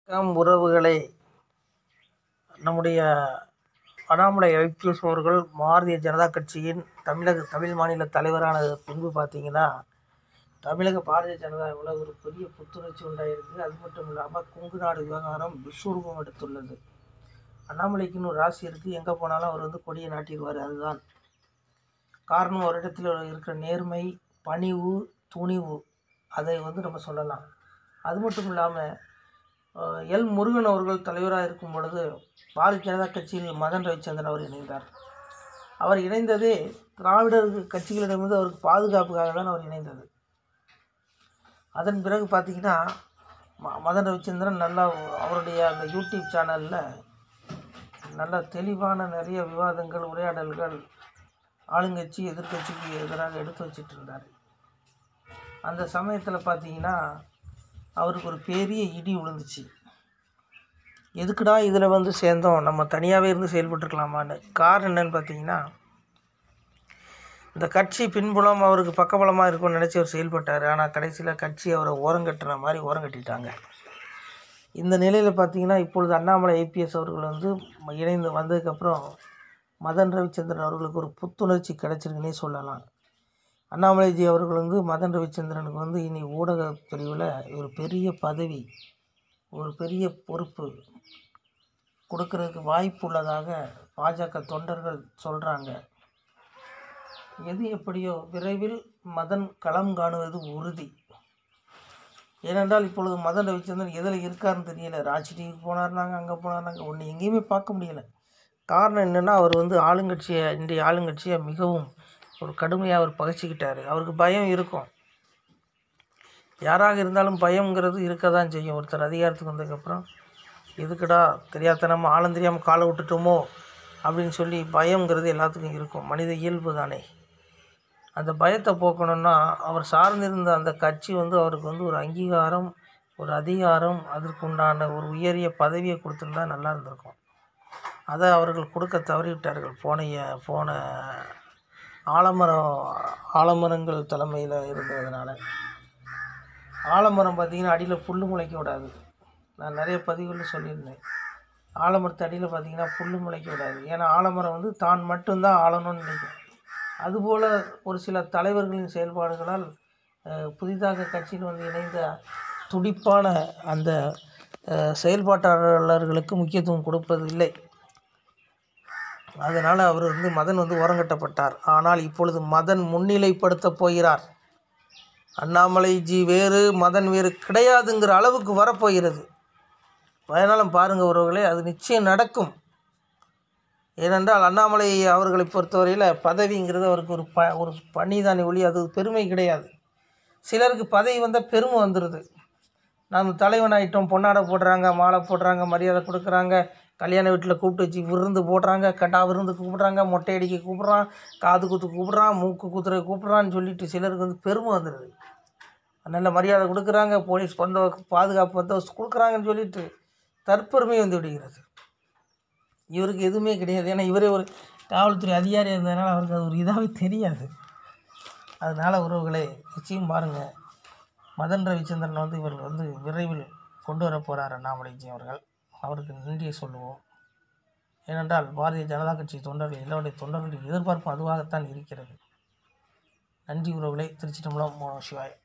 வணக்கம் உறவுகளே நம்முடைய அண்ணாமலை ஐபிஎஸ் அவர்கள் பாரதிய ஜனதா கட்சியின் தமிழக தமிழ் மாநில தலைவரான பின்பு பார்த்தீங்கன்னா தமிழக பாரதிய ஜனதாவில் ஒரு பெரிய புத்துணர்ச்சி உண்டாயிருக்கு அது மட்டும் இல்லாமல் கொங்கு நாடு விவகாரம் விஸ்வரூபம் எடுத்துள்ளது அண்ணாமலைக்குன்னு ஒரு ராசி இருக்குது எங்கே போனாலும் அவர் வந்து கொடியை நாட்டிடுவார் அதுதான் காரணம் ஒரு இடத்துல இருக்கிற நேர்மை பணிவு துணிவு அதை வந்து நம்ம சொல்லலாம் அது மட்டும் இல்லாமல் அஹ், எல் முருகன் அவர்கள் தலைவராக இருக்கும் பொழுது பாரதிய ஜனதா கட்சியில் மதன் ரவிச்சந்திரன் அவர் இணைந்தார் அவர் இணைந்ததே திராவிடர் கட்சிகளிடமிருந்து அவருக்கு பாதுகாப்புக்காக தான் அவர் இணைந்தது அதன் பிறகு பார்த்தீங்கன்னா ம- மதன் ரவிச்சந்திரன் நல்லா அவருடைய அந்த யூடியூப் சேனலில் நல்ல தெளிவான நிறைய விவாதங்கள் உரையாடல்கள் ஆளுங்கட்சி எதிர்க்கட்சிக்கு எதிராக எடுத்து வச்சிட்டு இருந்தார் அந்த சமயத்தில் பார்த்தீங்கன்னா அவருக்கு ஒரு பெரிய இடி விழுந்துச்சு எதுக்குடா இதில் வந்து சேர்ந்தோம் நம்ம தனியாகவே இருந்து செயல்பட்டுருக்கலாமான்னு காரணம் என்னன்னு பார்த்தீங்கன்னா இந்த கட்சி பின்புலம் அவருக்கு பக்கபலமாக இருக்கும்னு நினச்சி அவர் செயல்பட்டார் ஆனால் கடைசியில் கட்சி அவரை ஓரங்கட்டுற மாதிரி ஓரங்கட்டிட்டாங்க இந்த நிலையில் பார்த்தீங்கன்னா இப்பொழுது அண்ணாமலை ஐபிஎஸ் அவர்கள் வந்து ம- இணைந்து வந்ததுக்கப்புறம் மதன் ரவிச்சந்திரன் அவர்களுக்கு ஒரு புத்துணர்ச்சி கிடைச்சிருக்குன்னே சொல்லலாம் அண்ணாமலைஜி அவர்கள் வந்து மதன் ரவிச்சந்திரனுக்கு வந்து இனி ஊடக பிரிவில் ஒரு பெரிய பதவி ஒரு பெரிய பொறுப்பு கொடுக்கறதுக்கு வாய்ப்பு உள்ளதாக பாஜக தொண்டர்கள் சொல்கிறாங்க எது எப்படியோ விரைவில் மதன் களம் காணுவது உறுதி ஏனென்றால் இப்பொழுது மதன் ரவிச்சந்திரன் எதில் இருக்காருன்னு தெரியல ராஜ் டிவிக்கு போனார்னாங்க அங்கே போனார்னாங்க ஒன்று எங்கேயுமே பார்க்க முடியல காரணம் என்னென்னா அவர் வந்து ஆளுங்கட்சியை இன்றைய ஆளுங்கட்சியை மிகவும் ஒரு கடுமையாக அவர் பகைச்சிக்கிட்டாரு அவருக்கு பயம் இருக்கும் யாராக இருந்தாலும் பயம்ங்கிறது இருக்க தான் செய்யும் ஒருத்தர் அதிகாரத்துக்கு வந்ததுக்கப்புறம் எதுக்குடா தெரியாதனமாக ஆழம் தெரியாமல் காலை விட்டுட்டோமோ அப்படின்னு சொல்லி பயம்ங்கிறது எல்லாத்துக்கும் இருக்கும் மனித இயல்பு தானே அந்த பயத்தை போக்கணும்னா அவர் சார்ந்திருந்த அந்த கட்சி வந்து அவருக்கு வந்து ஒரு அங்கீகாரம் ஒரு அதிகாரம் அதற்குண்டான ஒரு உயரிய பதவியை கொடுத்துருந்தா நல்லா இருந்திருக்கும் அதை அவர்கள் கொடுக்க தவறிவிட்டார்கள் போனைய போன ஆலமரம் ஆலமரங்கள் தலைமையில் இருந்ததுனால ஆலமரம் பார்த்திங்கன்னா அடியில் புல் முளைக்க விடாது நான் நிறைய பதிவுகளில் சொல்லியிருந்தேன் ஆலமரத்து அடியில் பார்த்திங்கன்னா புல் முளைக்க விடாது ஏன்னா ஆலமரம் வந்து தான் மட்டும்தான் ஆளணும்னு நினைக்கும் அதுபோல் ஒரு சில தலைவர்களின் செயல்பாடுகளால் அஹ், புதிதாக கட்சியில் வந்து இணைந்த துடிப்பான அந்த அஹ், செயல்பாட்டாளர்களுக்கு முக்கியத்துவம் கொடுப்பது இல்லை அதனால் அவர் வந்து மதன் வந்து ஓரங்கட்டப்பட்டார் ஆனால் இப்பொழுது மதன் முன்னிலைப்படுத்தப் போகிறார் அண்ணாமலைஜி வேறு மதன் வேறு கிடையாதுங்கிற அளவுக்கு வரப்போகிறது பயனாலும் பாருங்கள் உறவுகளே அது நிச்சயம் நடக்கும் ஏனென்றால் அண்ணாமலை அவர்களை பொறுத்தவரையில் பதவிங்கிறது அவருக்கு ஒரு ப ஒரு பணி தானே ஒளி அது பெருமை கிடையாது சிலருக்கு பதவி வந்தால் பெருமை வந்துடுது நாம் தலைவன் ஆகிட்டோம் பொன்னாடை போடுறாங்க மாலை போடுறாங்க மரியாதை கொடுக்குறாங்க கல்யாண வீட்டில் கூப்பிட்டு வச்சு விருந்து போடுறாங்க கட்டா விருந்து கூப்பிட்றாங்க மொட்டை அடிக்க கூப்பிட்றான் காது குத்து கூப்பிட்றான் மூக்கு குத்துற கூப்பிட்றான்னு சொல்லிட்டு சிலருக்கு வந்து பெருமை வந்துடுது நல்ல மரியாதை கொடுக்குறாங்க போலீஸ் பந்த பாதுகாப்பு பந்தோபஸ்து கொடுக்குறாங்கன்னு சொல்லிட்டு தற்பெருமை வந்து விடுகிறது இவருக்கு எதுவுமே கிடையாது ஏன்னா இவரே ஒரு காவல்துறை அதிகாரி இருந்ததுனால அவருக்கு அது ஒரு இதாகவே தெரியாது அதனால் உறவுகளே நிச்சயம் பாருங்கள் மதன் ரவிச்சந்திரன் வந்து இவர் வந்து விரைவில் கொண்டு வர போகிறார் அண்ணாமலைஜி அவர்கள் அவருக்கு நன்றியை சொல்லுவோம் ஏனென்றால் பாரதிய ஜனதா கட்சி தொண்டர்கள் எல்லோருடைய தொண்டர்களுடைய எதிர்பார்ப்பு அதுவாகத்தான் இருக்கிறது நன்றி உறவுகளே திருச்சி தமிழம் சிவாய்